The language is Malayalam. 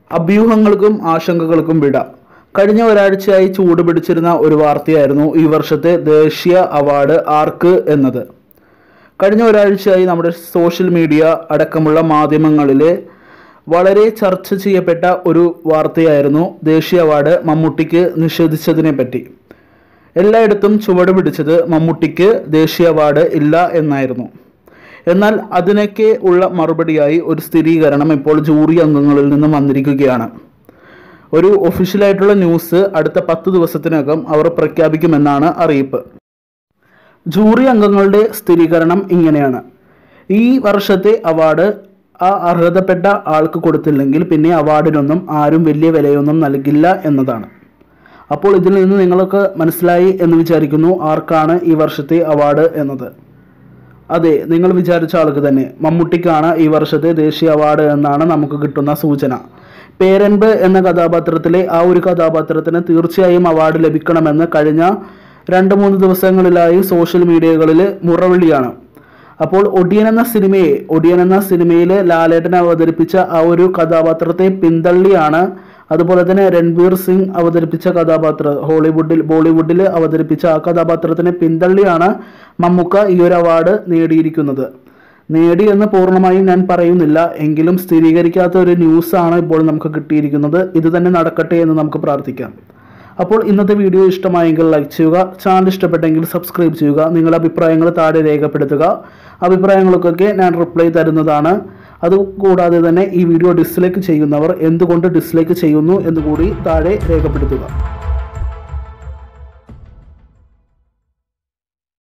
അഭ്യൂഹങ്ങൾക്കും ആശങ്കകൾക്കും വിട കഴിഞ്ഞ ഒരാഴ്ചയായി ചൂട് പിടിച്ചിരുന്ന ഒരു വാർത്തയായിരുന്നു ഈ വർഷത്തെ ദേശീയ അവാർഡ് ആർക്ക് എന്നത് കഴിഞ്ഞ ഒരാഴ്ചയായി നമ്മുടെ സോഷ്യൽ മീഡിയ അടക്കമുള്ള മാധ്യമങ്ങളിൽ വളരെ ചർച്ച ചെയ്യപ്പെട്ട ഒരു വാർത്തയായിരുന്നു ദേശീയ അവാർഡ് മമ്മൂട്ടിക്ക് നിഷേധിച്ചതിനെ പറ്റി എല്ലായിടത്തും ചുവട് പിടിച്ചത് മമ്മൂട്ടിക്ക് ദേശീയ അവാർഡ് ഇല്ല എന്നായിരുന്നു എന്നാൽ അതിനൊക്കെ ഉള്ള മറുപടിയായി ഒരു സ്ഥിരീകരണം ഇപ്പോൾ ജൂറി അംഗങ്ങളിൽ നിന്നും വന്നിരിക്കുകയാണ് ഒരു ഒഫീഷ്യലായിട്ടുള്ള ന്യൂസ് അടുത്ത പത്ത് ദിവസത്തിനകം അവർ പ്രഖ്യാപിക്കുമെന്നാണ് അറിയിപ്പ് ജൂറി അംഗങ്ങളുടെ സ്ഥിരീകരണം ഇങ്ങനെയാണ് ഈ വർഷത്തെ അവാർഡ് ആ അർഹതപ്പെട്ട ആൾക്ക് കൊടുത്തില്ലെങ്കിൽ പിന്നെ അവാർഡിനൊന്നും ആരും വലിയ വിലയൊന്നും നൽകില്ല എന്നതാണ് അപ്പോൾ ഇതിൽ നിന്ന് നിങ്ങൾക്ക് മനസ്സിലായി എന്ന് വിചാരിക്കുന്നു ആർക്കാണ് ഈ വർഷത്തെ അവാർഡ് എന്നത് അതെ നിങ്ങൾ വിചാരിച്ച ആൾക്ക് തന്നെ മമ്മൂട്ടിക്കാണ് ഈ വർഷത്തെ ദേശീയ അവാർഡ് എന്നാണ് നമുക്ക് കിട്ടുന്ന സൂചന പേരൻപ് എന്ന കഥാപാത്രത്തിലെ ആ ഒരു കഥാപാത്രത്തിന് തീർച്ചയായും അവാർഡ് ലഭിക്കണമെന്ന് കഴിഞ്ഞ രണ്ട് മൂന്ന് ദിവസങ്ങളിലായി സോഷ്യൽ മീഡിയകളിൽ മുറവിളിയാണ് അപ്പോൾ ഒടിയൻ എന്ന സിനിമയെ ഒടിയൻ എന്ന സിനിമയിൽ ലാലേട്ടൻ അവതരിപ്പിച്ച ആ ഒരു കഥാപാത്രത്തെ പിന്തള്ളിയാണ് അതുപോലെ തന്നെ രൺവീർ സിംഗ് അവതരിപ്പിച്ച കഥാപാത്രം ഹോളിവുഡിൽ ബോളിവുഡിൽ അവതരിപ്പിച്ച ആ കഥാപാത്രത്തിനെ പിന്തള്ളിയാണ് മമ്മൂക്ക ഈ ഒരു അവാർഡ് നേടിയിരിക്കുന്നത് നേടി എന്ന് പൂർണ്ണമായും ഞാൻ പറയുന്നില്ല എങ്കിലും സ്ഥിരീകരിക്കാത്ത ഒരു ന്യൂസാണ് ഇപ്പോൾ നമുക്ക് കിട്ടിയിരിക്കുന്നത് ഇത് തന്നെ നടക്കട്ടെ എന്ന് നമുക്ക് പ്രാർത്ഥിക്കാം അപ്പോൾ ഇന്നത്തെ വീഡിയോ ഇഷ്ടമായെങ്കിൽ ലൈക്ക് ചെയ്യുക ചാനൽ ഇഷ്ടപ്പെട്ടെങ്കിൽ സബ്സ്ക്രൈബ് ചെയ്യുക നിങ്ങളുടെ അഭിപ്രായങ്ങൾ താഴെ രേഖപ്പെടുത്തുക അഭിപ്രായങ്ങൾക്കൊക്കെ ഞാൻ റിപ്ലൈ തരുന്നതാണ് അതുകൂടാതെ തന്നെ ഈ വീഡിയോ ഡിസ്ലൈക്ക് ചെയ്യുന്നവർ എന്തുകൊണ്ട് ഡിസ്ലൈക്ക് ചെയ്യുന്നു എന്ന് കൂടി താഴെ രേഖപ്പെടുത്തുക